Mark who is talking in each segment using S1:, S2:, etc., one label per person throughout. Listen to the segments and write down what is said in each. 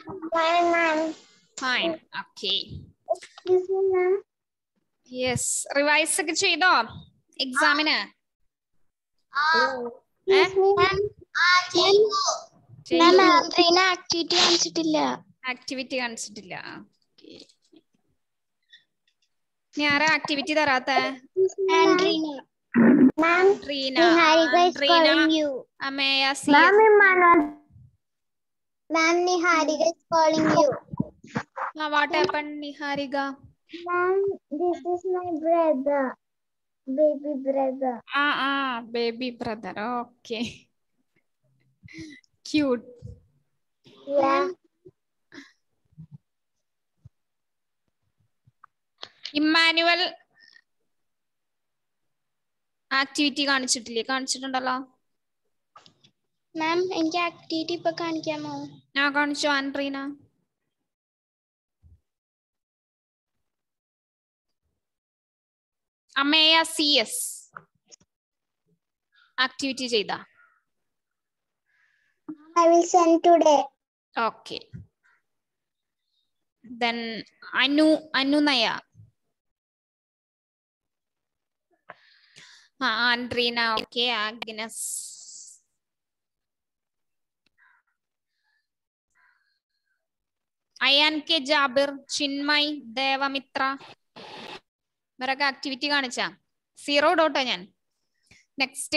S1: Fine, ma'am.
S2: Fine okay
S1: Excuse me, ma'am.
S2: Yes revise ഒക്കെ ചെയ്തോ എക്സാമിന്
S1: Excuse me, ma'am. Ma'am, Andrina activity കാണിച്ചിട്ടില്ല.
S2: Activity കാണിച്ചിട്ടില്ല Okay. ഇനി ആരാ ആക്ടിവിറ്റി തരാത്ത
S1: Andrina. Ma'am,
S2: Trina
S1: Niharika is
S2: Trina
S1: calling you.
S2: Ameya C
S1: Ma'am, Ma'am, Niharika is calling you.
S2: What happen Niharika
S1: Ma'am, this is my brother. Baby brother.
S2: ആ ആ baby brother okay cute
S1: Yeah.
S2: Emmanuel activity കാണിച്ചിട്ടില്ലേ കാണിച്ചിട്ടുണ്ടല്ലോ
S1: ma'am എനിക്ക് activity ഇപ്പൊ കാണിക്കാമോ
S2: ഞാൻ കാണിച്ചു Andrina Ameya C S activity ചെയ്ത
S1: I will send today
S2: okay then Anu Anunaya ആ Andrina okay Agnes Ayaan K Jabir Chinmay Devamitra ഇവരൊക്കെ ആക്ടിവിറ്റി കാണിച്ച സീറോ ഡോട്ടാ ഞാൻ നെക്സ്റ്റ്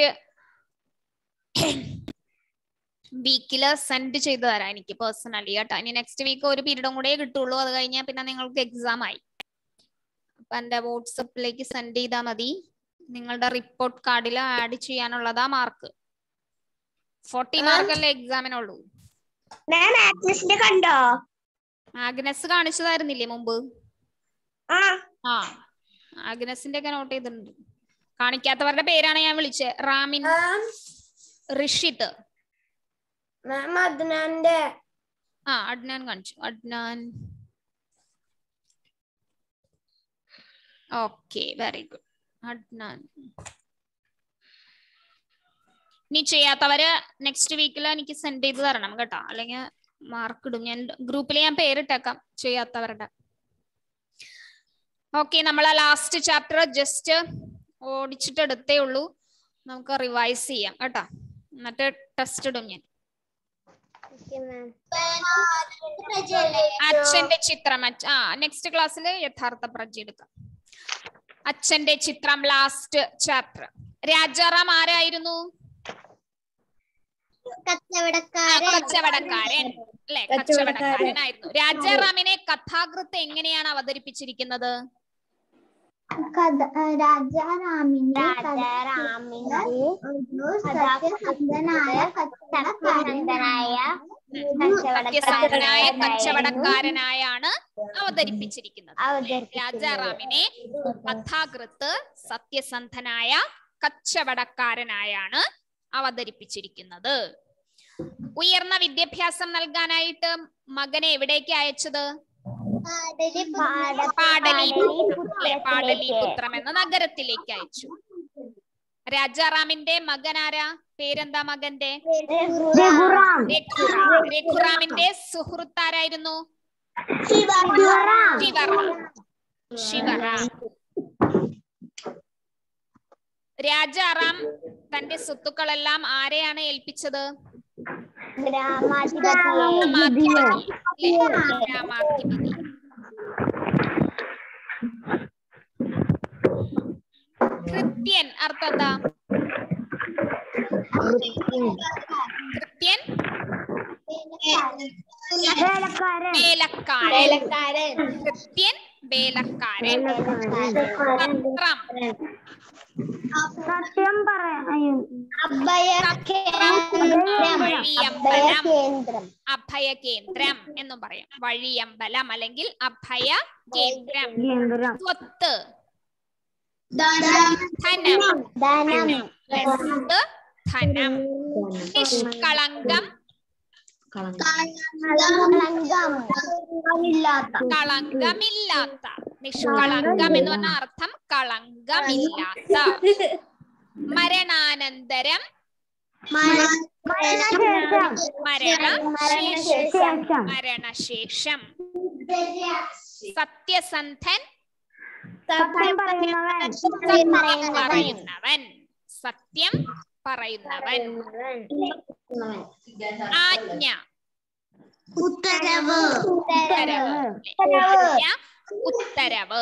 S2: വീക്കില് സെൻഡ് ചെയ്തു തരാം എനിക്ക് പേഴ്സണലി കേട്ടോ ഇനി നെക്സ്റ്റ് വീക്ക് ഒരു പീരീഡും കൂടെ കിട്ടുള്ളൂ അത് കഴിഞ്ഞാൽ പിന്നെ നിങ്ങൾക്ക് എക്സാം ആയി അപ്പൊ എന്റെ വാട്സപ്പിലേക്ക് സെൻഡ് ചെയ്താൽ മതി നിങ്ങളുടെ റിപ്പോർട്ട് കാർഡിൽ ആഡ് ചെയ്യാനുള്ളതാ മാർക്ക് ഫോർട്ടി മാർക്കല്ലേ എക്സാമിനുള്ളൂ
S1: മാം ആക്ട്രസിന്റെ കണ്ടോ
S2: ആഗ്നസ് കാണിച്ചതായിരുന്നില്ലേ മുമ്പ്
S1: ആ
S2: ആ ആഗ്നസിന്റെ ഒക്കെ നോട്ട് ചെയ്തിട്ടുണ്ട് കാണിക്കാത്തവരുടെ പേരാണ് ഞാൻ വിളിച്ചത് റാമിൻ ഋഷിത്ത്
S1: മാം അദ്നാന്റെ
S2: ആ അഡ്നാൻ കാണിച്ചു Adnan okay very good Adnan ഇനി ചെയ്യാത്തവര് നെക്സ്റ്റ് വീക്കിൽ എനിക്ക് സെൻഡ് ചെയ്ത് തരണം കേട്ടോ അല്ലെങ്കിൽ മാർക്ക് ഇടും ഞാൻ ഗ്രൂപ്പിൽ ഞാൻ പേരിട്ടേക്കാം ചെയ്യാത്തവരുടെ ഓക്കെ നമ്മളെ ലാസ്റ്റ് ചാപ്റ്റർ ജസ്റ്റ് ഓടിച്ചിട്ട് എടുത്തേ ഉള്ളൂ നമുക്ക് റിവൈസ് ചെയ്യാം കേട്ടോ എന്നിട്ട് ടെസ്റ്റ് ഇടും ഞാൻ അച്ഛന്റെ ചിത്രം അച്ഛ- ആ നെക്സ്റ്റ് ക്ലാസ്സിൽ യഥാർത്ഥ പ്രജ്ഞ എടുക്കാം അച്ഛന്റെ ചിത്രം ലാസ്റ്റ് ചാപ്റ്റർ രാജാറാം ആരായിരുന്നു ആ,
S1: കച്ചവടക്കാരൻ
S2: കച്ചവടക്കാരൻ അല്ലെ കച്ചവടക്കാരനായിരുന്നു രാജാറാമിനെ കഥാകൃത്ത് എങ്ങനെയാണ് അവതരിപ്പിച്ചിരിക്കുന്നത്
S1: കഥ രാജാറാമിന്റെ രാജാറാമിന്റെ ഒരു സത്യസന്ധനായ കച്ചവടക്കാരനായ
S2: സത്യസന്ധനായ കച്ചവടക്കാരനായാണ് അവതരിപ്പിച്ചിരിക്കുന്നത് രാജാറാമിനെ കഥാകൃത്ത് സത്യസന്ധനായ കച്ചവടക്കാരനായാണ് അവതരിപ്പിച്ചിരിക്കുന്നത് ഉയർന്ന വിദ്യാഭ്യാസം നൽകാനായിട്ട് മകനെ എവിടേക്ക് അയച്ചത് പാടലിപുത്രം അല്ലെ പാടലിപുത്രം എന്ന നഗരത്തിലേക്ക് അയച്ചു രാജാറാമിന്റെ മകനാരാ പേരെന്താ മകന്റെ രഘുറാം രഘുറാമിന്റെ സുഹൃത്താരായിരുന്നു ശിവറാം ശിവറാം രാജാറാം തന്റെ സ്വത്തുക്കളെല്ലാം ആരെയാണ് ഏൽപ്പിച്ചത് ഗ്രാമാധിപതി അല്ലേ? ഗ്രാമാധിപതി കൃത്യൻ അർത്ഥം എന്താ കൃത്യൻ വേലക്കാരൻ കൃത്യൻ വേലക്കാരൻ പത്രം
S1: സത്യം പറയാം
S2: വഴിയമ്പലം അഭയ കേന്ദ്രം എന്നും പറയും വഴിയമ്പലം അല്ലെങ്കിൽ അഭയ കേന്ദ്രം സ്വത്ത് ധനം സ്വത്ത് ധനം നിഷ്കളങ്കം കളങ്കമില്ലാത്ത നിഷ്കളങ്കം എന്ന് പറഞ്ഞ അർത്ഥം കളങ്കമില്ലാത്ത മരണാനന്തരം മരണശേഷം മരണശേഷം സത്യസന്ധൻ
S1: സത്യം
S2: സത്യം പറയുന്നവൻ സത്യം പറയുന്നവൻ ആജ്ഞ
S1: ഉത്തരവ്
S2: ഉത്തരവ് അല്ലേ? ആജ്ഞ ഉത്തരവ്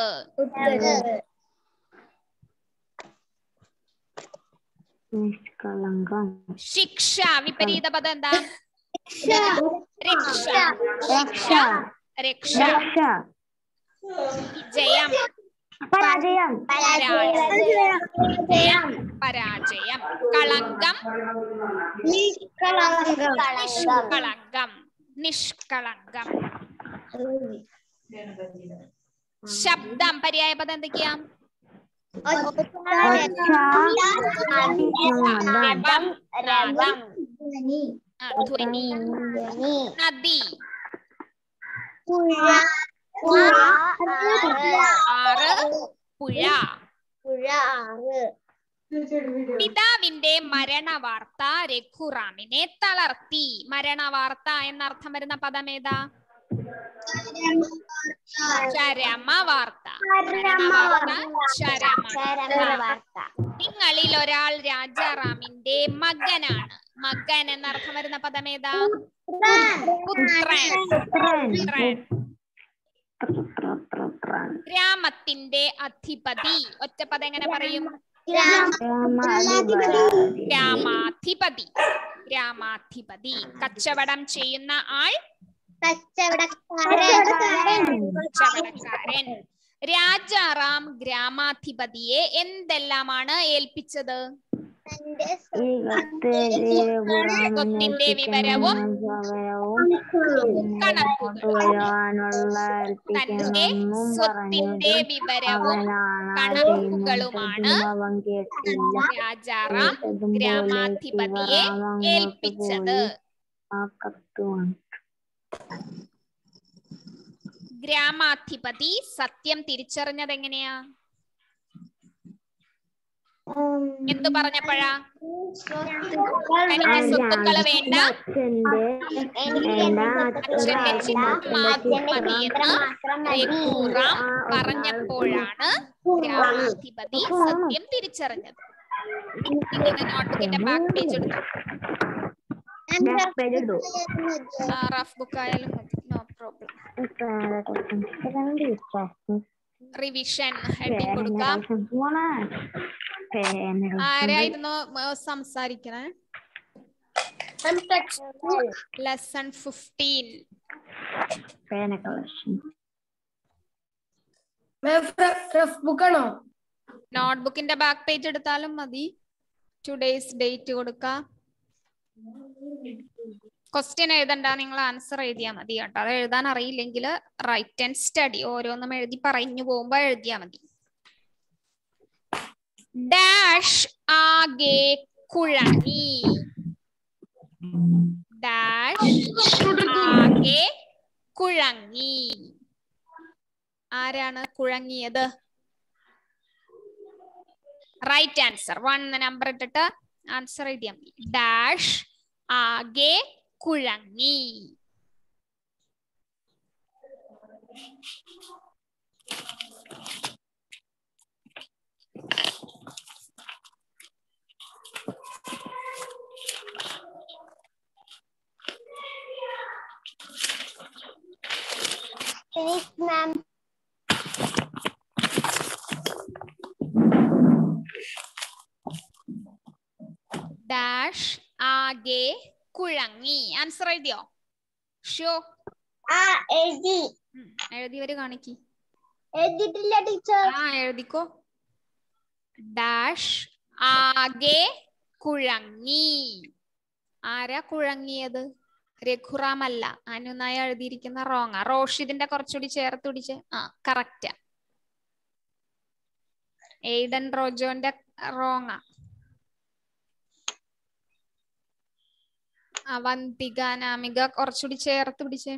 S3: നിഷ്കളങ്കം
S2: ശിക്ഷ വിപരീത പദം എന്താ രക്ഷ
S3: രക്ഷ
S2: രക്ഷ
S3: രക്ഷ
S2: ജയം
S3: പരാജയം
S2: പരാജയം ജയം പരാജയം കളങ്കം നിഷ്കളങ്കം നിഷ്കളങ്കം ശബ്ദം പര്യായ പദം എന്തൊക്കെയാ രവം രാഗം ആ, ധ്വനി നദി ആറ് പുഴ പിതാവിന്റെ മരണവാർത്ത രഘുറാമിനെ തളർത്തി മരണവാർത്ത എന്നർത്ഥം വരുന്ന പദം ഏതാ ചരമവാർത്ത മരണവാർത്ത ചരമ നിങ്ങളിൽ ഒരാൾ രാജാറാമിന്റെ മകനാണ് മകൻ എന്നർത്ഥം വരുന്ന പദം ഏതാ പുത്രൻ പുത്രൻ ഗ്രാമത്തിന്റെ അധിപതി ഒറ്റപ്പദം എങ്ങനെ പറയും ഗ്രാമാധിപതി ഗ്രാമാധിപതി കച്ചവടം ചെയ്യുന്ന ആൾ കച്ചവടക്കാരൻ രാജാറാം ഗ്രാമാധിപതിയെ എന്തെല്ലാമാണ് ഏൽപ്പിച്ചത് സ്വത്തിന്റെ വിവരവും
S3: കൊണ്ടുവരാനുള്ള
S2: തന്റെ സ്വത്തിന്റെ വിവരവും കണക്കുകളുമാണ്
S3: അവൻ കേട്ടില്ല
S2: രാജാറാം ഗ്രാമാധിപതിയെ ഏൽപ്പിച്ചത്
S3: ആ കത്തുവാണ്
S2: ഗ്രാമാധിപതി സത്യം തിരിച്ചറിഞ്ഞത് എങ്ങനെയാ എന്തു പറഞ്ഞപ്പോഴാ തനിക്ക് സ്വത്തുക്കള് വേണ്ട അച്ഛന്റെ ചിത്രം മാത്രം മതിയെന്ന് രഘുറാം പറഞ്ഞപ്പോഴാണ് ഗ്രാമാധിപതി സത്യം തിരിച്ചറിഞ്ഞത് നിങ്ങളുടെ നോട്ട്ബുക്കിന്റെ ബാക്ക് പേജ് എടുത്തു റഫ് ബുക്ക് ആയാലും മതി നോ പ്രോബ്ലം റിവിഷൻ ഹെഡിങ് കൊടുക്കാം ആരായിരുന്നു ഏർ സംസാരിക്കണേ ലെസൺ ഫിഫ്റ്റീൻ
S4: ബുക്കാണോ
S2: നോട്ട്ബുക്കിന്റെ ബാക്ക് പേജ് എടുത്താലും മതി ടുഡേസ് ഡേറ്റ് കൊടുക്കാം ക്വസ്റ്റ്യൻ എഴുതണ്ട നിങ്ങൾ ആൻസർ എഴുതിയാൽ മതി കേട്ടോ അത് എഴുതാൻ അറിയില്ലെങ്കിൽ റൈറ്റ് ആൻഡ് സ്റ്റഡി ഓരോന്നും എഴുതി പറഞ്ഞു പോകുമ്പോ എഴുതിയാൽ മതി ഡാഷ് ആകെ കുഴങ്ങി ഡാഷ് ആകെ കുഴങ്ങി ആരാണ് കുഴങ്ങിയത് റൈറ്റ് ആൻസർ വൺ നമ്പർ ഇട്ടിട്ട് ആൻസർ എഴുതിയാൽ മതി ഡാഷ് ആകെ കുഴങ്ങി ഡാഷ് ആകെ കുഴങ്ങി ആൻസർ എഴുതിയോ ഷോ
S1: എഴുതി
S2: എഴുതിയവര് കാണിക്കി
S1: എഴുതിയിട്ടില്ല ടീച്ചർ
S2: ആ എഴുതിക്കോ ഡാഷ് ആകെ കുഴങ്ങി ആരാ കുഴങ്ങിയത് രഘുറാം അല്ല അനുനായ എഴുതിയിരിക്കുന്ന റോങ് റോഷിദിന്റെ കുറച്ചുകൂടി ചേർത്ത് പിടിച്ച് ആ കറക്റ്റാ എയ്ഡൻ റോജോന്റെ റോങ്ങാ അവന്തിക നാമിക കുറച്ചുകൂടി ചേർത്ത് പിടിച്ചേ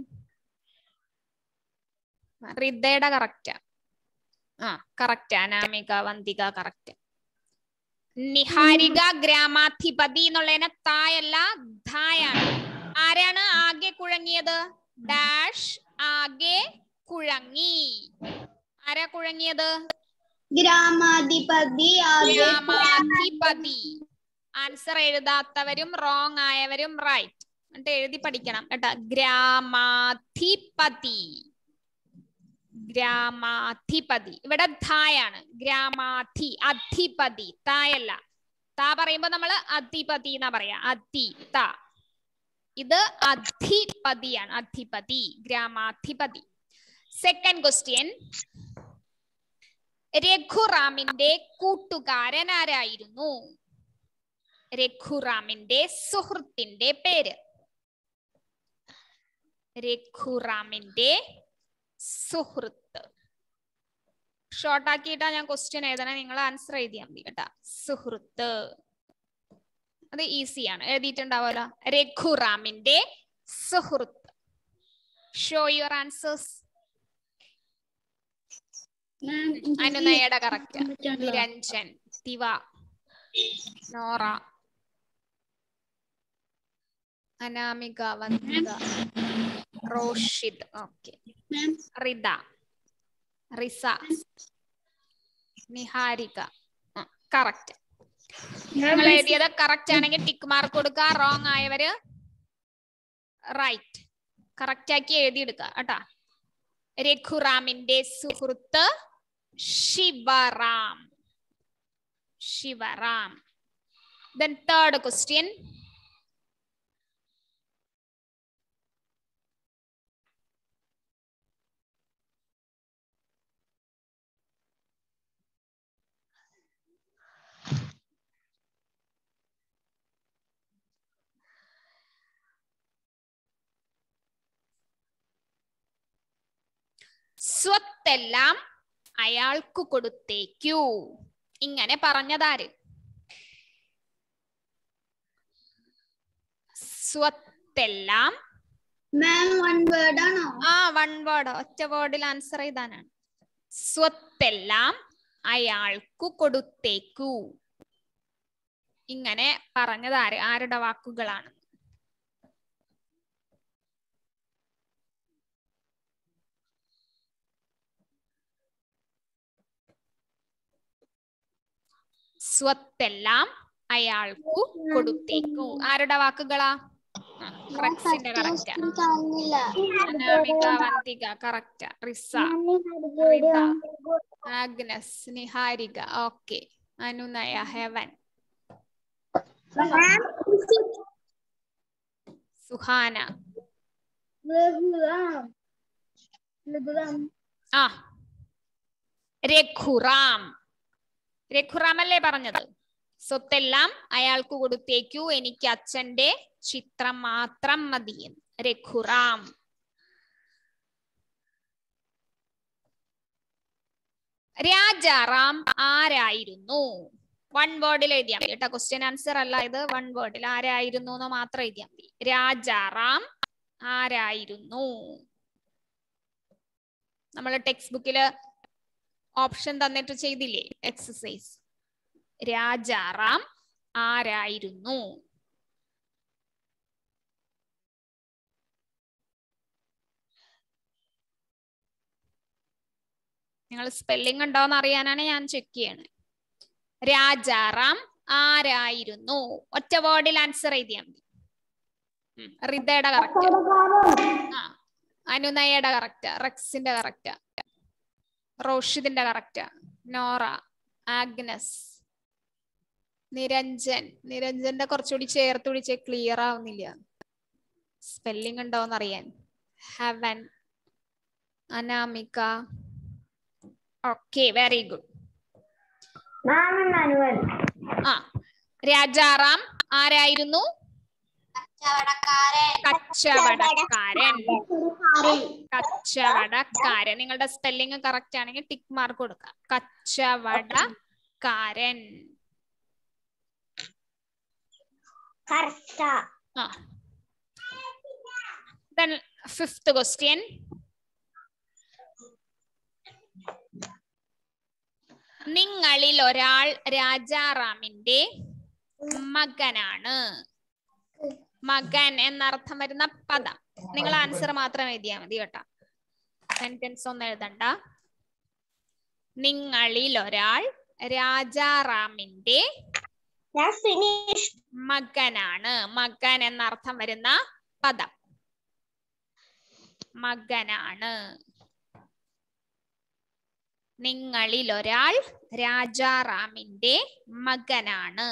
S2: റിതയുടെ കറക്റ്റാ ആ കറക്റ്റാ നാമിക വന്തിക കറക്റ്റ് നിഹാരിക ഗ്രാമാധിപതി എന്നുള്ളതിനെ തായല്ല ധായാണ് ആരാണ് ആകെ കുഴങ്ങിയത് ഡാഷ് ആകെ കുഴങ്ങി ആരാ കുഴങ്ങിയത്
S1: ഗ്രാമാധിപതി
S2: ഗ്രാമാധിപതി ആൻസർ എഴുതാത്തവരും റോങ് ആയവരും റൈറ്റ് എന്നിട്ട് എഴുതി പഠിക്കണം കേട്ടോ ഗ്രാമാധിപതി ഗ്രാമാധിപതി ഇവിടെ ധായാണ് ഗ്രാമാധി അധിപതി തായല്ല താ പറയുമ്പോ നമ്മള് അധിപതി എന്നാ പറയാ അധി ത ഇത് അധിപതിയാണ് അധിപതി ഗ്രാമാധിപതി സെക്കൻഡ് ക്വസ്റ്റ്യൻ രഘുറാമിന്റെ കൂട്ടുകാരൻ ആരായിരുന്നു രഘുറാമിന്റെ സുഹൃത്തിന്റെ പേര് രഘുറാമിന്റെ സുഹൃത്ത് ഷോർട്ട് ആക്കിയിട്ടാ ഞാൻ ക്വസ്റ്റ്യൻ എഴുതണേ നിങ്ങൾ ആൻസർ എഴുതിയാൽ മതി കേട്ടാ സുഹൃത്ത് അത് ഈസിയാണ് എഴുതിയിട്ടുണ്ടാവുമല്ലോ രഘുറാമിന്റെ സുഹൃത്ത് ഷോ യുവർ ആൻസേഴ്സ് അനുനയുടെ correct Niranjan Diva Nora Anamika Vandika Roshid okay Rita Riza Niharika correct നിങ്ങൾ എഴുതിയത് കറക്റ്റ് ആണെങ്കിൽ ടിക്ക് മാർക്ക് കൊടുക്കുക റോങ് ആയവര് റൈറ്റ് കറക്റ്റ് ആക്കി എഴുതിയെടുക്കുക കേട്ടാ രഘുറാമിന്റെ സുഹൃത്ത് Sivaram Sivaram then third question സ്വത്തെല്ലാം അയാൾക്കു കൊടുത്തേക്കൂ ഇങ്ങനെ പറഞ്ഞതാര് സ്വത്തെല്ലാം
S1: മാം വൺ വേർഡ് ആണോ
S2: ആ വൺ വേർഡ് ഒറ്റ വേർഡിൽ ആൻസർ ചെയ്താനാണ് സ്വത്തെല്ലാം അയാൾക്കു കൊടുത്തേക്കൂ ഇങ്ങനെ പറഞ്ഞത് ആര് ആരുടെ വാക്കുകളാണ് സ്വത്തെല്ലാം അയാൾക്കു കൊടുത്തേക്കു ആരുടെ വാക്കുകളാ ആ, റെക്സിന്റെ കറക്റ്റാ
S1: കാണുന്നില്ല
S2: അനാമിക വന്തിക കറക്റ്റാ Riza Rita Agnes Niharika okay Anunaya Heaven Suhana ആ രഘുറാം രഘുറാം അല്ലേ പറഞ്ഞത് സ്വത്തെല്ലാം അയാൾക്ക് കൊടുത്തേക്കൂ എനിക്ക് അച്ഛന്റെ ചിത്രം മാത്രം മതി എന്ന്. രഘുറാം രാജാറാം ആരായിരുന്നു വൺ വേർഡിൽ എഴുതിയാൽ മതി കേട്ടോ ക്വസ്റ്റ്യൻ ആൻസർ അല്ല ഇത് വൺ വേർഡിൽ ആരായിരുന്നു എന്ന് മാത്രം എഴുതിയാൽ മതി രാജാറാം ആരായിരുന്നു നമ്മൾ ടെക്സ്റ്റ് ബുക്കില് ഓപ്ഷൻ തന്നിട്ട് ചെയ്തില്ലേ എക്സസൈസ് രാജാറാം ആരായിരുന്നു നിങ്ങൾ സ്പെല്ലിംഗ് ഉണ്ടോന്ന് അറിയാനാണ് ഞാൻ ചെക്ക് ചെയ്യണത് രാജാറാം ആരായിരുന്നു ഒറ്റ വേർഡിൽ ആൻസർ എഴുതിയാൽ മതി ഉം, റിതയുടെ കറക്റ്റ് ആ അനുനയയുടെ കറക്റ്റ് റെക്സിന്റെ കറക്റ്റ് റോഷിദിന്റെ കറക്റ്റ് നോറ ആഗ്നസ് നിരഞ്ജൻ നിരഞ്ജന്റെ കുറച്ചുകൂടി ചേർത്ത് പിടിച്ച് ക്ലിയർ ആവുന്നില്ല സ്പെല്ലിംഗ് ഉണ്ടോന്ന് അറിയാൻ Heaven Anamika okay very good
S3: ma'am Manuel
S2: ആ രാജാറാം ആരായിരുന്നു കച്ചവടക്കാരൻ കച്ചവടക്കാരൻ നിങ്ങളുടെ സ്പെല്ലിംഗ് കറക്റ്റ് ആണെങ്കിൽ ടിക്ക് മാർക്ക് കൊടുക്കുക കച്ചവടക്കാരൻ ആ then fifth question നിങ്ങളിൽ ഒരാൾ രാജാറാമിന്റെ മകനാണ് മകൻ എന്നർത്ഥം വരുന്ന പദം നിങ്ങൾ ആൻസർ മാത്രം എഴുതിയാൽ മതി കേട്ടോ സെന്റൻസ് ഒന്നും എഴുതണ്ട നിങ്ങളിൽ ഒരാൾ രാജാറാമിന്റെ
S3: ഞാൻ ഫിനിഷ്
S2: മകനാണ് മകൻ എന്നർത്ഥം വരുന്ന പദം മകനാണ് നിങ്ങളിൽ ഒരാൾ രാജാറാമിന്റെ മകനാണ്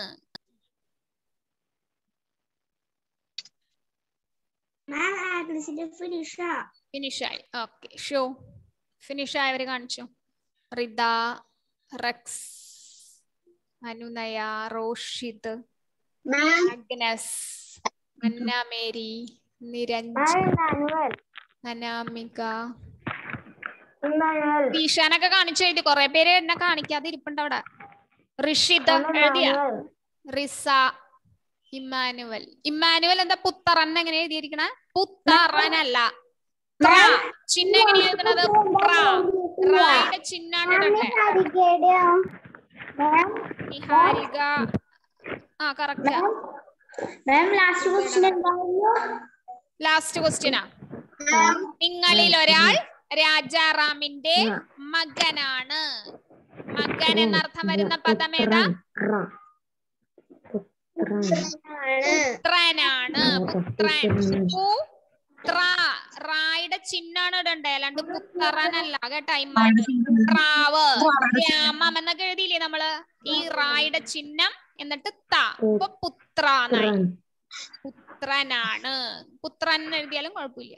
S3: മാം ആഗ്ലസിന്റെ ഫിനിഷാ
S2: ഫിനിഷായി ഓക്കെ ഷോ ഫിനിഷ് ആയവര് കാണിച്ചു Rida Rex Anunaya Roshith
S1: ma'am
S2: Agnes Anna Mary Niranjan
S3: Manuel
S2: Anamika
S3: Manuel
S2: ഈശാനൊക്കെ കാണിച്ചു എഴുതി കൊറേ പേര് എന്നെ കാണിക്കാതെ ഇരിപ്പുണ്ട് അവിടെ ഋഷിത് എഴുതിയ റിസ ഇമ്മാനുവൽ ഇമ്മാനുവൽ എന്താ പുത്തറൻ എങ്ങനെ എഴുതിയിരിക്കണ പുത്തറനല്ല ത്ര. ചിഹ്നം എങ്ങനെ എഴുതണത് ട്ര. റായുടെ ചിഹ്നാണ് ഇടണ്ടേ നിഹാരിക ആ കറക്റ്റ്
S3: മാം ലാസ്റ്റ് ക്വസ്റ്റ്യൻ എന്തായിരുന്നു
S2: ലാസ്റ്റ് ക്വസ്റ്റ്യനാ നിങ്ങളിൽ ഒരാൾ രാജാറാമിന്റെ മകനാണ് മകൻ എന്നർത്ഥം വരുന്ന പദം ഏതാ പുത്രനാണ് പുത്രൻ പുത്ര റായുടെ ചിഹ്നാണ് ഇടണ്ടേ അല്ലാണ്ട് പുത്രനല്ല കേട്ടാ പ്രാവ് രാമം എന്നൊക്കെ എഴുതിയില്ലേ നമ്മള് ഈ റായുടെ ചിഹ്നം എന്നിട്ട് ത അപ്പൊ പുത്ര എന്നായി പുത്രനാണ് പുത്രൻ എന്ന് എഴുതിയാലും കുഴപ്പമില്ല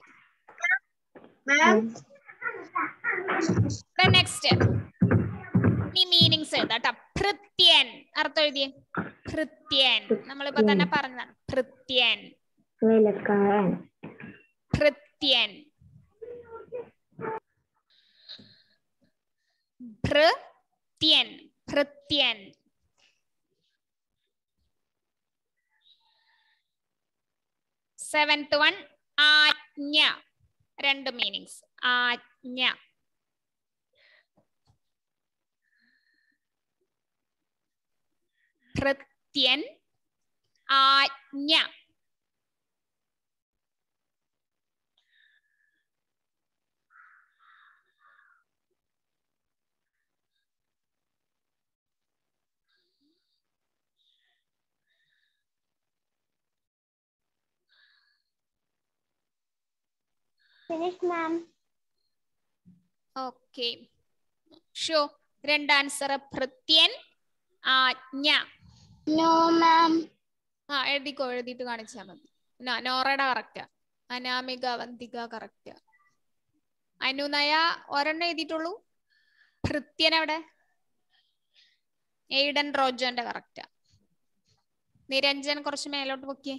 S2: നെക്സ്റ്റ് ഈ മീനിങ്സ് എഴുതാട്ടോ ഭൃത്യൻ അർത്ഥം എഴുതിയേ ഭൃത്യൻ നമ്മളിപ്പോ തന്നെ പറഞ്ഞതാണ് ഭൃത്യൻ
S3: വേലക്കാരൻ
S2: ഭൃത്യൻ ഭൃത്യൻ ഭൃത്യൻ സെവൻത് വൺ ആജ്ഞ രണ്ട് മീനിങ്സ് ആജ്ഞ ഭൃത്യൻ ആജ്ഞ
S3: ഫിനിഷ് മാം
S2: ഓക്കെ ഷോ രണ്ട് ആൻസർ ഭൃത്യൻ ആജ്ഞ
S1: നോ മാം
S2: ആ എഴുതിക്കോ എഴുതിയിട്ട് കാണിച്ചാൽ മതി നോ- നോറയുടെ കറക്റ്റാ അനാമിക വന്തിക കറക്റ്റാ അനുനയ ഒരെണ്ണം എഴുതിയിട്ടുള്ളൂ ഭൃത്യൻ എവിടെ എയ്ഡൻ റോജോന്റെ കറക്റ്റാ നിരഞ്ജൻ കുറച്ച് മേലോട്ട് പൊക്കിയേ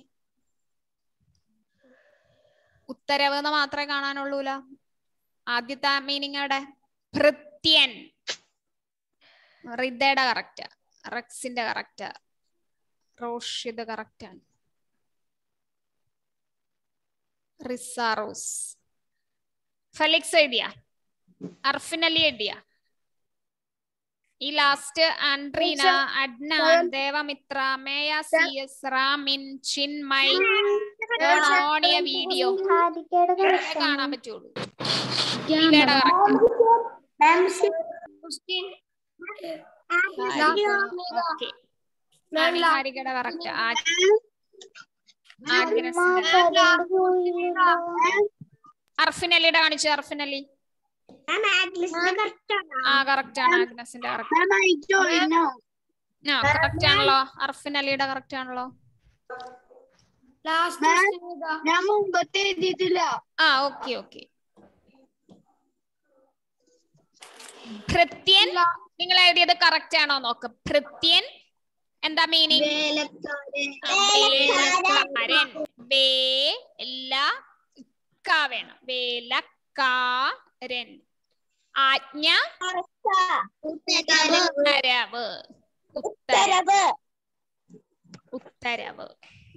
S2: ഉത്തരവ് എന്ന് മാത്രമേ കാണാനുള്ളൂല ആദ്യത്തെ മീനിങ് എവിടെ ഭൃത്യൻ റിദയുടെ കറക്റ്റാ റക്സിന്റെ കറക്റ്റാ റോഷിത് കറക്റ്റ് ആണ് റിസാറോസ് ഫെലിക്സ് എഴുതിയ അർഫിൻ അലി എഴുതിയ ഈ last Andrina Adnan Devamitra Meya C S Ramin Chinmay Sonia video കാണാൻ പറ്റുള്ളൂ ഇവയുടെ കറക്റ്റ് ഓക്കെ ഹാരികയുടെ കറക്റ്റ് അർഫിൻ അലിയുടെ കാണിച്ചു അർഫിൻ അലി
S3: മാം ആഗ്ലസിന്റെ കറക്റ്റ്
S2: ആ കറക്റ്റ് ആണ് ആഗ്നസിന്റെ correct
S1: ma'am I told no
S2: ആ കറക്റ്റ് ആണല്ലോ അർഫിൻ അലിയുടെ കറക്റ്റ് ആണല്ലോ
S4: ലാസ്റ്റ്
S1: ഞാൻ മുമ്പത്തെ എഴുതിയിട്ടില്ല
S2: ആ ഓക്കെ ഓക്കെ ഭൃത്യൻ നിങ്ങൾ എഴുതിയത് കറക്റ്റ് ആണോ നോക്ക് ഭൃത്യൻ എന്താ മീനിങ്
S1: വേലക്കാരൻ
S2: വേലക്കാരൻ വേല ക വേണം വേലക്കാരൻ ആജ്ഞ
S1: ഉത്തരവ്
S2: ഉത്തരവ് ഉത്തരവ്
S3: ഉത്തരവ്
S2: ഉത്തരവ്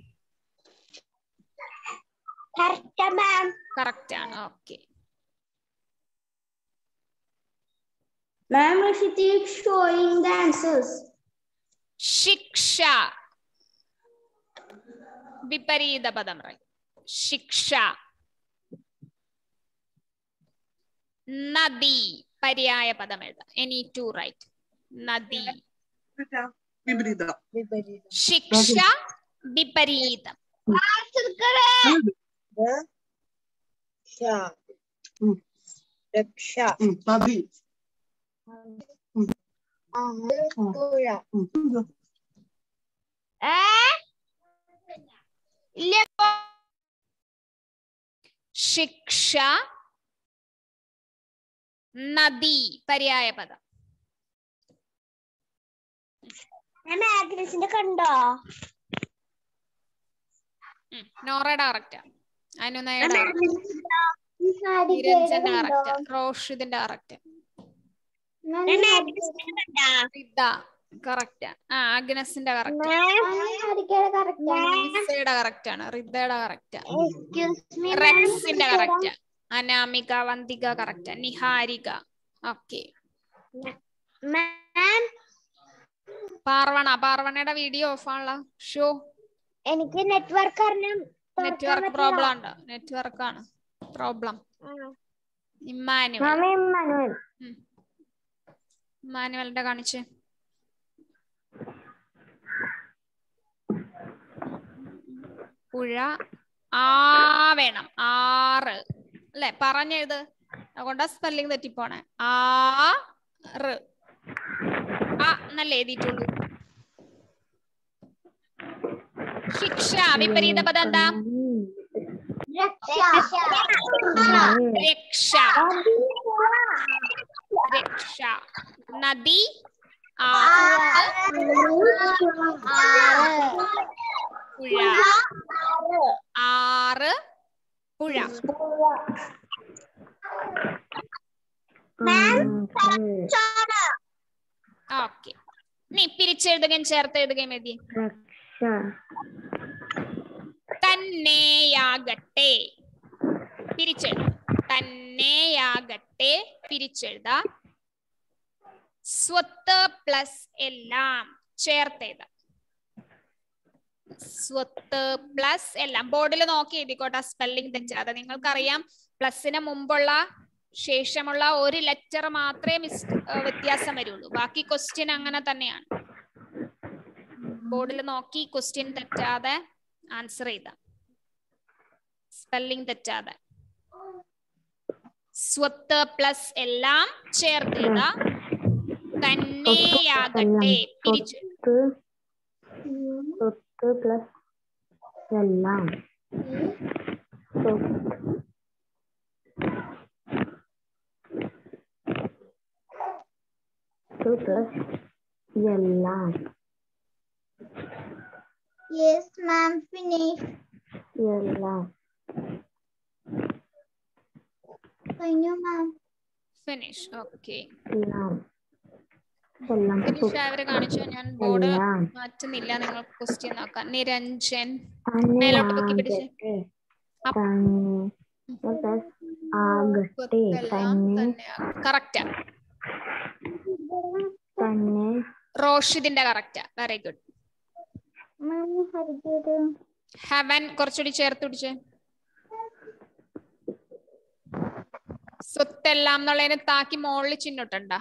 S3: കറക്റ്റ് മാം
S2: കറക്റ്റ് ആണ് okay
S3: Ma'am, Rashiti is showing the answers.
S2: ശിക്ഷ വിപരീത പദം റൈറ്റ് ശിക്ഷ നദി പര്യായ പദം എഴുതാം എനി ടു റൈറ്റ് നദി
S5: വിപരീത
S2: ശിക്ഷ വിപരീതം
S1: രക്ഷ
S5: ഉം, നദി
S1: പുഴ
S5: ഉം, ഇത്.
S1: ഇല്ല
S2: ശിക്ഷ നദി പര്യായ പദം
S3: Ma'am, Agnesന്റെ കണ്ടോ
S2: ഉം, നോറയുടെ കറക്റ്റാ അനുനയുടെ നിരഞ്ജന്റെ കറക്റ്റാ റോഷിദിന്റെ കറക്റ്റ്
S3: Ma'am, Agnesന്റെ കണ്ടോ
S2: റിത കറക്റ്റാ ആ അഗ്നസിന്റെ കറക്റ്റ്
S3: Ma'am,
S2: റിസയുടെ കറക്റ്റ് ആണ് റിതയുടെ കറക്റ്റാ
S1: എക്സ്ക്യൂസ് മീ
S2: റെക്സിന്റെ കറക്റ്റാ അനാമിക വന്തിക കറക്റ്റാ നിഹാരിക ഓക്കെ
S3: Ma'am,
S2: പാർവണ പാർവണയുടെ വീഡിയോ ഓഫ് ആണല്ലോ ഷോ
S3: എനിക്ക് നെറ്റ്വർക്ക് കാരണം തുറക്കാൻ
S2: നെറ്റ്വർക്ക്
S3: പറ്റില്ല.
S2: പ്രോബ്ലം ഉണ്ട് നെറ്റ്വർക്ക് ആണ് പ്രോബ്ലം
S3: ആ.
S2: Emmanuel
S3: Ma'am, Emmanuel.
S2: ഇമ്മാനുവലിന്റെ കാണിച്ച് പുഴ ആ വേണം ആറ് അല്ലെ പറഞ്ഞെഴുത് അതുകൊണ്ടാ സ്പെല്ലിംഗ് തെറ്റിപ്പോണേ ആ റ് ആ എന്നല്ലേ എഴുതിയിട്ടുള്ളൂ ശിക്ഷ വിപരീത പദം എന്താ രക്ഷ രക്ഷ നദി ആറ് പുഴ ആറ് പുഴ ഓക്കെ നീ പിരിച്ചെഴുതുകയും ചേർത്ത് എഴുതുകയും മതി തന്നെയാകട്ടെ പിരിച്ചെഴുത തന്നെയാകട്ടെ പിരിച്ചെഴുത സ്വത്ത് പ്ലസ് എല്ലാം ചേർത്തെഴുത സ്വത്ത് പ്ലസ് എല്ലാം ബോർഡിൽ നോക്കി എഴുതിക്കോട്ടെ സ്പെല്ലിംഗ് തെറ്റാതെ നിങ്ങൾക്കറിയാം പ്ലസിന് മുമ്പുള്ള ശേഷമുള്ള ഒരു ലെറ്റർ മാത്രമേ മിസ് വ്യത്യാസം വരുള്ളൂ ബാക്കി ക്വസ്റ്റ്യൻ അങ്ങനെ തന്നെയാണ് ബോർഡിൽ നോക്കി ക്വസ്റ്റ്യൻ തെറ്റാതെ ആൻസർ ചെയ്ത സ്പെല്ലിംഗ് തെറ്റാതെ സ്വത്ത് പ്ലസ് എല്ലാം ചേർത്തിട തന്നെയാകട്ടെ പിരിച്ചു
S3: സ്വത്ത് പ്ലസ് എല്ലാം സ്വത്ത് പ്ലസ് എല്ലാം
S1: യെസ് മാം ഫിനിഷ്
S3: എല്ലാം
S1: കഴിഞ്ഞു മാം
S2: ഫിനിഷ് ഓക്കെ
S3: എല്ലാം എല്ലാം
S2: ഫിനിഷ് ആയവരെ കാണിച്ചു ഞാൻ ബോർഡ്
S3: എല്ലാം
S2: മാറ്റുന്നില്ല നിങ്ങൾ ക്വസ്റ്റ്യൻ നോക്കാം നിരഞ്ജൻ മേലോട്ട് പൊക്കി പിടിച്ച്. അപ്പ്.
S3: തന്നെ ആകട്ടെ തന്നെ
S2: കറക്റ്റാ
S3: തന്നെ
S2: റോഷിദിന്റെ കറക്റ്റാ വെരി ഗുഡ്
S1: മാം ഹരിജത്
S2: ഹവൻ കുറച്ചുകൂടി ചേർത്ത് പിടിച്ചേ സ്വത്തെല്ലാം എന്നുള്ളതിന് താക്കി മുകളിൽ ചിഹ്നിട്ടുണ്ട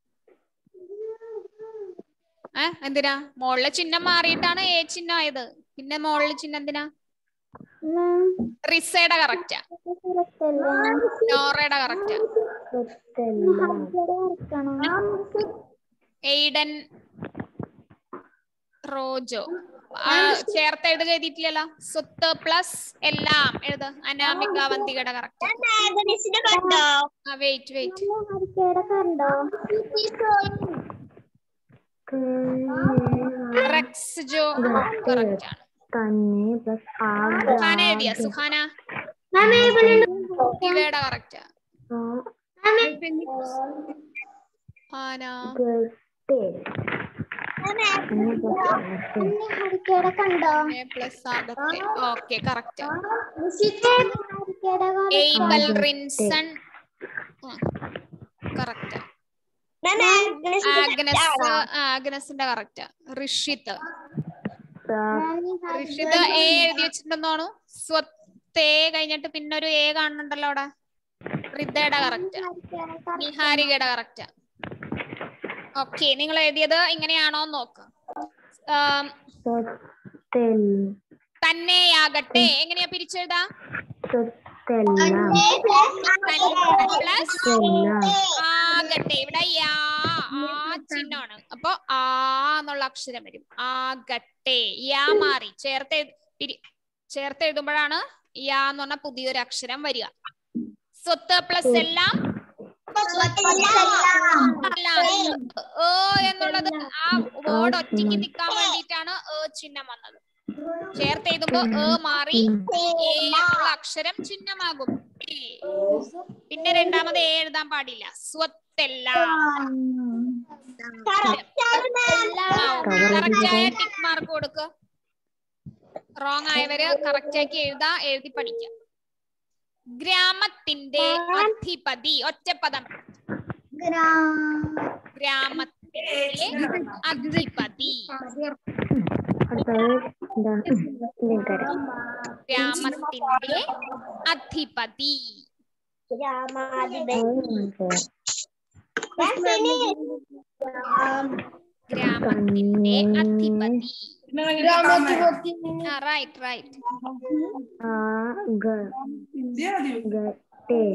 S2: ഏ എന്തിനാ മുകളിലെ ചിഹ്നം മാറിയിട്ടാണ് എ ചിഹ്നം ആയത് പിന്നെ മുകളിലെ ചിഹ്നം എന്തിനാ
S1: മാം
S2: റിസയുടെ കറക്റ്റാ നോറയുടെ കറക്റ്റാ
S3: സ്വത്തെല്ലാം
S2: എയ്ഡൻ റോജോ ആ, ചേർത്ത് എഴുതുക എഴുതിയിട്ടില്ലല്ലോ സ്വത്ത് പ്ലസ് എല്ലാം എഴുത അനാമിക വന്തികയുടെ കറക്റ്റ്
S3: ആഗ്നസിന്റെ കണ്ടോ
S2: ആ വെയിറ്റ് വെയിറ്റ്
S1: ഹരിജയുടെ കണ്ടോ
S2: റെക്സ് ജോ കറക്റ്റ് ആണ്
S3: തന്നെ പ്ലസ്
S2: സുഹാന എഴുതിയ സുഹാന ഇവയുടെ കറക്റ്റ് ആന
S1: ഹരിജയുടെ കണ്ടോ
S2: പ്ലസ് ആകട്ടെ ഓക്കെ കറക്റ്റ്
S1: ഹരിജയുടെ
S2: ഏബൽ റിൻസൺ കറക്റ്റ് ആഗ്നസ് ആ, ആഗ്നസിന്റെ കറക്റ്റ് ഋഷിത്ത് ഋഷിത് എ എഴുതി വെച്ചിട്ടുണ്ടെന്നോണു സ്വത്തേ കഴിഞ്ഞിട്ട് പിന്നെ ഒരു എ കാണുന്നുണ്ടല്ലോ അവിടെ ഋതയുടെ കറക്റ്റ് നിഹാരികയുടെ കറക്റ്റ് ഓക്കെ നിങ്ങൾ എഴുതിയത് ഇങ്ങനെയാണോ നോക്ക് ആം,
S3: സ്വത്തെൽ
S2: തന്നെയാകട്ടെ എങ്ങനെയാ പിരിച്ചെഴുതാ
S3: സ്വത്തെല്ലാം
S2: പ്ലസ്
S3: എല്ലാം
S2: ആകട്ടെ ഇവിടെ യാ ആ ചിഹ്നമാണ് അപ്പൊ ആ എന്നുള്ള അക്ഷരം വരും ആകട്ടെ യാ മാറി ചേർത്ത് എഴു- പിരി- ചേർത്ത് എഴുതുമ്പോഴാണ് യാ എന്ന് പറഞ്ഞ പുതിയൊരു അക്ഷരം വരിക സ്വത്ത് പ്ലസ് എല്ലാം എല്ലാം ഏ എന്നുള്ളത് ആ വേർഡ് ഒറ്റയ്ക്ക് നിൽക്കാൻ വേണ്ടിയിട്ടാണ് ഏ ചിഹ്നം വന്നത് ചേർത്ത് എഴുതുമ്പോ ഏ മാറി എ എന്നുള്ള അക്ഷരം ചിഹ്നമാകും ഏ. പിന്നെ രണ്ടാമത് എ എഴുതാൻ പാടില്ല സ്വത്തെല്ലാം കറക്റ്റ് ആയ ടിക്ക് മാർക്ക് കൊടുക്കുക റോങ് ആയവര് കറക്റ്റ് ആക്കി എഴുതാ എഴുതി പഠിക്കാം ഗ്രാമത്തിന്റെ അധിപതി ഒറ്റപ്പദം ഗ്രാമത്തിന്റെ അധിപതി
S3: അടുത്തത് എന്താണ് ലിംഗരം
S2: ഗ്രാമത്തിന്റെ അധിപതി ഗ്രാമത്തിന്റെ അധിപതി
S4: ഗ്രാമത്തിപത്തി
S2: റൈറ്റ് റൈറ്റ്
S3: ആകട്ടെ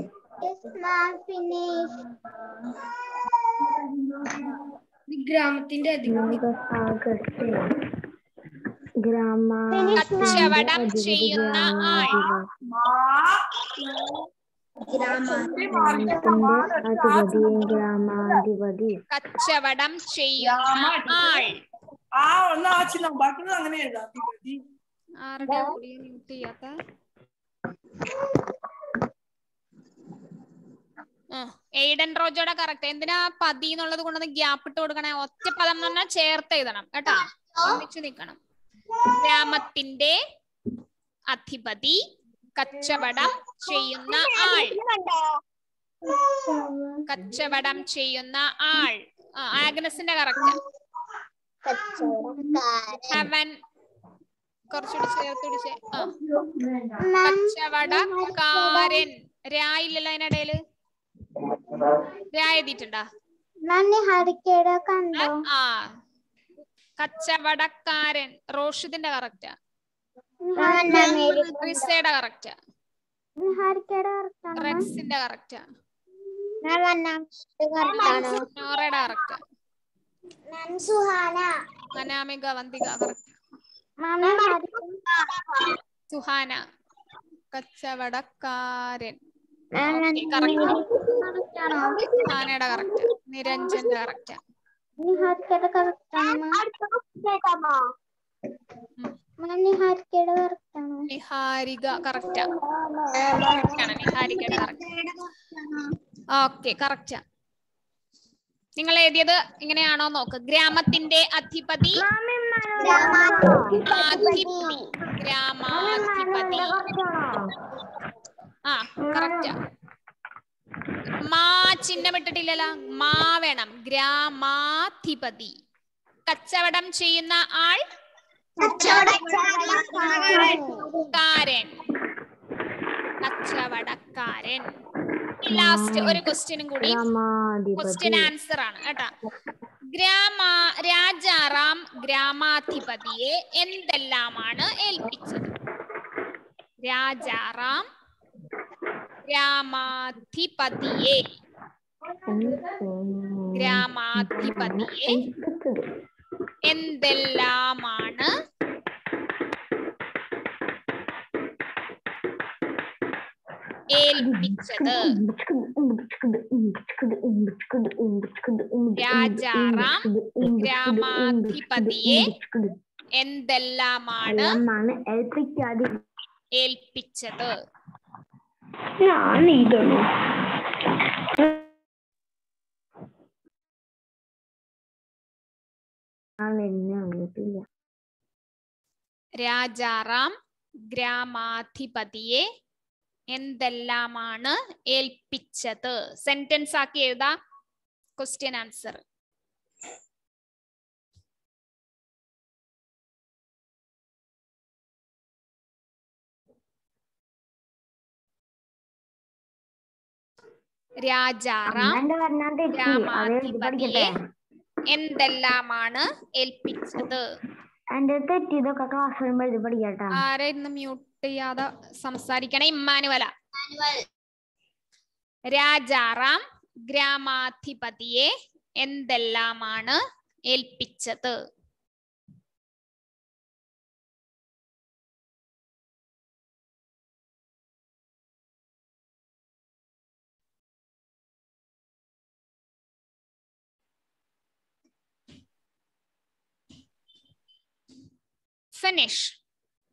S4: ഗ്രാമത്തിന്റെ അധിപതി
S3: ആകട്ടെ ഗ്രാമ
S2: കച്ചവടം ചെയ്യുന്ന ആൾ
S3: ഗ്രാമത്തിന്റെ അധിപതി ഗ്രാമാധിപതി
S2: കച്ചവടം ചെയ്യുന്ന ആൾ
S5: ആ ഒന്ന് ആ ചിഹ്നം ബാക്കിയുള്ളത് അങ്ങനെ എഴുതാം അധിപതി.
S2: ആരുടെ കൂടി മ്യൂട്ട് ചെയ്യാത്ത ആ, എയ്ഡൻ റോജോടെ കറക്റ്റ് എന്തിനാ പതി എന്നുള്ളത് കൊണ്ടൊന്ന് ഗ്യാപ്പ് ഇട്ട് കൊടുക്കണേ ഒറ്റ പദം എന്ന് പറഞ്ഞാൽ ചേർത്ത് എഴുതണം കേട്ടാ ഒന്നിച്ചു നിക്കണം ഗ്രാമത്തിന്റെ അധിപതി കച്ചവടം ചെയ്യുന്ന ആൾ കച്ചവടം ചെയ്യുന്ന ആൾ ആ, ആഗ്നസിന്റെ കറക്റ്റ് ഹെവൻ കുറച്ചുകൂടി ചേർത്ത് പിടിച്ചേ ആ കച്ചവടക്കാരൻ രാ ഇല്ലല്ലോ അതിനിടയില് രാ എഴുതിയിട്ടുണ്ടാ
S1: നന്ദി ഹരിക്കയുടെ കണ്ടോ
S2: ആ കച്ചവടക്കാരൻ റോഷിദിന്റെ കറക്റ്റാ റിസയുടെ കറക്റ്റാ
S1: ഹരിക്കയുടെ കറക്റ്റാണോ
S2: റെക്സിന്റെ കറക്റ്റാ നോറയുടെ കറക്റ്റാ
S1: സുഹാന
S2: അനാമിക വന്തിക കറക്റ്റ്
S1: മമ്മി
S2: സുഹാന കച്ചവടക്കാരൻ
S1: കറക്റ്റാണോ
S2: സുഹാനയുടെ കറക്റ്റ് നിരഞ്ജന്റെ കറക്റ്റാ
S1: നിഹാരിക്കയുടെ കറക്റ്റാണോ മമ്മി ഹരിക്കയുടെ കറക്റ്റാണോ
S2: നിഹാരിക കറക്റ്റാ ആണ് നിഹാരികയുടെ കറക്റ്റ് ഓക്കെ കറക്റ്റാ നിങ്ങൾ എഴുതിയത് ഇങ്ങനെയാണോ നോക്ക് ഗ്രാമത്തിന്റെ അധിപതി അധിപതി ഗ്രാമാധിപതി ആ കറക്റ്റാ മാ ചിഹ്നം ഇട്ടിട്ടില്ലല്ലോ മാ വേണം ഗ്രാമാധിപതി കച്ചവടം ചെയ്യുന്ന ആൾ കാരൻ കച്ചവടക്കാരൻ ലാസ്റ്റ് ഒരു ക്വസ്റ്റ്യനും കൂടി ക്വസ്റ്റ്യൻ
S3: ഗ്രാമാധിപതി
S2: ആൻസർ ആണ് കേട്ടാ ഗ്രാമ രാജാറാം ഗ്രാമാധിപതിയെ എന്തെല്ലാമാണ് ഏൽപ്പിച്ചത് രാജാറാം ഗ്രാമാധിപതിയെ ഗ്രാമാധിപതിയെ എന്തെല്ലാമാണ് ഏൽപ്പിച്ചത് രാജാറാം ഗ്രാമാധിപതിയെ എന്തെല്ലാമാണ്
S3: എല്ലാമാണ് ഏൽപ്പിക്കാതെ
S2: ഏൽപ്പിച്ചത്
S3: ഞാൻ എഴുതണോ ഞാൻ എന്നെ അറിയത്തില്ല
S2: രാജാറാം ഗ്രാമാധിപതിയെ എന്തെല്ലാമാണ് ഏൽപ്പിച്ചത് സെന്റൻസ് ആക്കി എഴുതാ ക്വസ്റ്റ്യൻ ആൻസർ രാജാറാം
S3: അമ്മ പറഞ്ഞാൽ തെറ്റി അത് എഴുതി പഠിക്കട്ടെ
S2: എന്തെല്ലാമാണ് ഏൽപ്പിച്ചത്
S3: എന്റെ തെറ്റിയതൊക്കെ ക്ലാസ് വരുമ്പോ എഴുതി പഠിക്കട്ടെ
S2: ആരെ ഇന്ന് മ്യൂട്ട് ചെയ്യാതെ സംസാരിക്കണേ ഇമ്മാനുവല രാജാറാം ഗ്രാമാധിപതിയെ എന്തെല്ലാമാണ് ഏൽപ്പിച്ചത് finish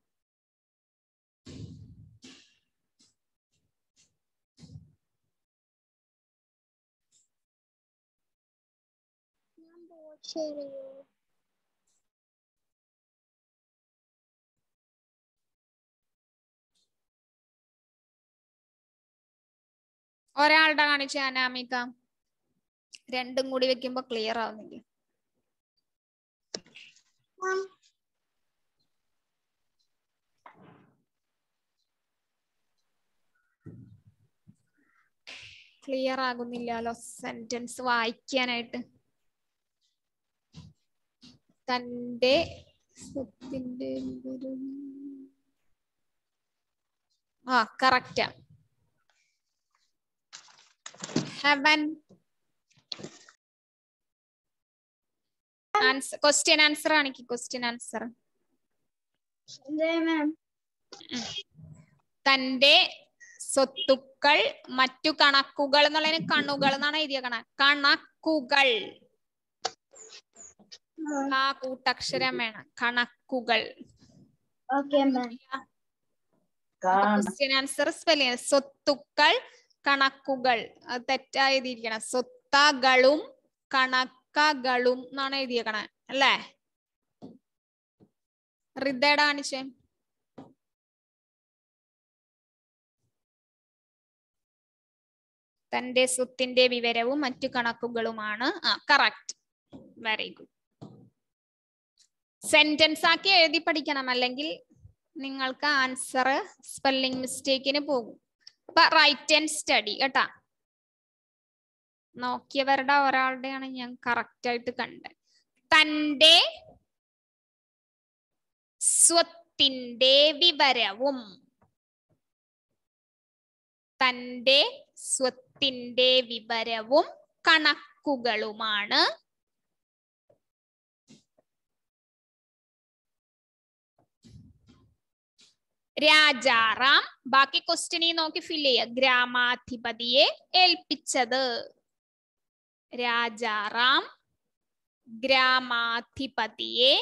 S2: ഒരാളുടെ കാണിച്ച അനാമിക രണ്ടും കൂടി വെക്കുമ്പോ ക്ലിയർ ആവുന്നില്ല ക്ലിയർ ആകുന്നില്ലല്ലോ സെന്റൻസ് വായിക്കാനായിട്ട് തന്റെ സ്വത്തിന്റെ വിവരം ആ കറക്റ്റാ ഹെവൻ ആൻസർ ക്വസ്റ്റ്യൻ ആൻസർ ആണെങ്കിൽ ക്വസ്റ്റ്യൻ ആൻസർ തന്റെ സ്വത്തുക്കൾ മറ്റു കണക്കുകൾ എന്നുള്ളതിന് കണ്ണുകൾ എന്നാണ് എഴുതിയ കണ കണക്കുകൾ ആ കൂട്ടക്ഷരം വേണം കണക്കുകൾ
S1: okay ma'am
S2: question answer spelling സ്വത്തുക്കൾ കണക്കുകൾ അത് തെറ്റായി എഴുതിയിരിക്കണം സ്വത്തകളും കണക്കകളും എന്നാണ് എഴുതിയേക്കണേ അല്ലേ റിതയുടെ കാണിച്ചേ തന്റെ സ്വത്തിന്റെ വിവരവും മറ്റു കണക്കുകളുമാണ് ആ കറക്റ്റ് വെരി ഗുഡ് സെന്റൻസ് ആക്കി എഴുതി പഠിക്കണം അല്ലെങ്കിൽ നിങ്ങൾക്ക് ആൻസർ സ്പെല്ലിംഗ് മിസ്റ്റേക്കിന് പോകും അപ്പൊ റൈറ്റ് ആൻഡ് സ്റ്റഡി കേട്ടാ നോക്കിയവരുടെ ഒരാളുടെയാണ് ഞാൻ കറക്റ്റ് ആയിട്ട് കണ്ടത് തന്റെ സ്വത്തിന്റെ വിവരവും തന്റെ സ്വത്തിന്റെ വിവരവും കണക്കുകളുമാണ് രാജാറാം ബാക്കി ക്വസ്റ്റ്യൻ നോക്കി ഫിൽ ചെയ്യുക ഗ്രാമാധിപതിയെ ഏൽപ്പിച്ചത് രാജാറാം ഗ്രാമാധിപതിയെ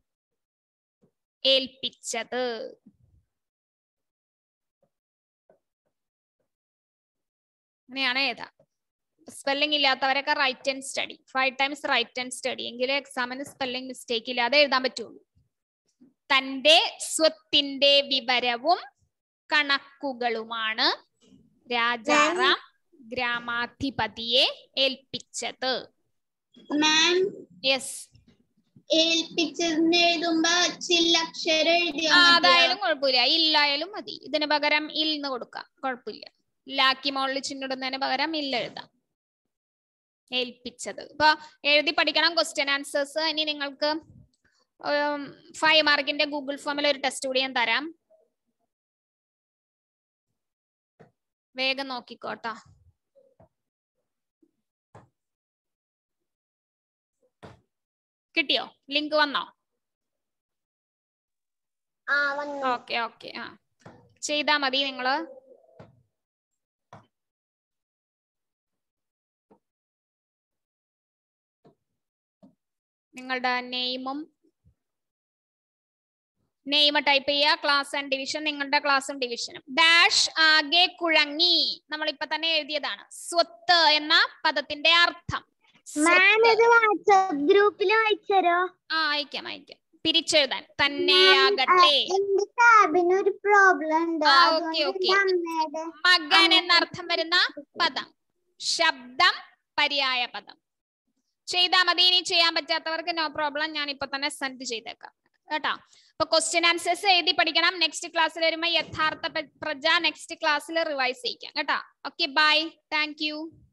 S2: ഏൽപ്പിച്ചത് അങ്ങനെയാണ് ഏതാ സ്പെല്ലിംഗ് ഇല്ലാത്തവരൊക്കെ right and study five times right and study എങ്കിലേ എക്സാമിന് സ്പെല്ലിംഗ് മിസ്റ്റേക്ക് ഇല്ലാതെ എഴുതാൻ പറ്റുള്ളൂ തന്റെ സ്വത്തിന്റെ വിവരവും കണക്കുകളുമാണ് രാജാറാം ഗ്രാമാധിപതിയെ ഏൽപ്പിച്ചത്
S1: മാം
S2: യെസ്
S1: ഏൽപ്പിച്ചതിന് എഴുതുമ്പോ ചില്ലക്ഷരം എഴുതിയാ
S2: ആ
S1: മതിയോ?
S2: അതായാലും കുഴപ്പമില്ല ഇല്ലായാലും മതി ഇതിന് പകരം ഇൽന്ന് കൊടുക്കാം കുഴപ്പമില്ല ലാക്കി മോളിൽ ചിന്നിടുന്നതിന് പകരം ഇല്ല എഴുതാം ഏൽപ്പിച്ചത് ഇപ്പൊ എഴുതി പഠിക്കണം ക്വസ്റ്റ്യൻ ആൻസേഴ്സ് ഇനി നിങ്ങൾക്ക് ഫൈവ് മാർക്കിന്റെ ഗൂഗിൾ ഫോമിൽ ഒരു ടെസ്റ്റ് കൂടി ഞാൻ തരാം വേഗം നോക്കിക്കോട്ടോ കിട്ടിയോ ലിങ്ക് വന്നോ
S1: ആ വന്നു
S2: ഓക്കെ ഓക്കെ ആ ചെയ്താ മതി നിങ്ങള് നിങ്ങളുടെ നെയിമും നെയിം ടൈപ്പ് ചെയ്യുക ക്ലാസ് ആൻഡ് ഡിവിഷൻ നിങ്ങളുടെ ക്ലാസ്സും ഡിവിഷനും ഡാഷ് ആകെ കുഴങ്ങി നമ്മൾ ഇപ്പൊ തന്നെ എഴുതിയതാണ് സ്വത്ത് എന്ന പദത്തിന്റെ അർത്ഥം
S1: മാം ഇത് വാട്സ്ആപ്പ് ഗ്രൂപ്പിൽ വായിച്ചരോ
S2: ആ അയക്കാം അയക്കാം പിരിച്ചെഴുതാൻ തന്നെയാകട്ടെ
S1: എന്റെ ടാബിന് ഒരു പ്രോബ്ലം ഉണ്ട്
S2: ആ,
S1: അതുകൊണ്ട്
S2: okay, okay.
S1: എന്റെ അമ്മയുടെ
S2: മകൻ എന്നർത്ഥം വരുന്ന പദം ശബ്ദം പര്യായ പദം ചെയ്താൽ മതി ഇനി ചെയ്യാൻ പറ്റാത്തവർക്ക് നോ പ്രോബ്ലം ഞാൻ ഇപ്പൊ തന്നെ സെൻഡ് ചെയ്തേക്കാം കേട്ടോ അപ്പൊ ക്വസ്റ്റ്യൻ ആൻസേഴ്സ് എഴുതി പഠിക്കണം നെക്സ്റ്റ് ക്ലാസ്സിൽ വരുമ്പോൾ യഥാർത്ഥ പ്ര- പ്രജ നെക്സ്റ്റ് ക്ലാസ്സിൽ റിവൈസ് ചെയ്യിക്കാം കേട്ടോ ഓക്കെ ബൈ താങ്ക് യു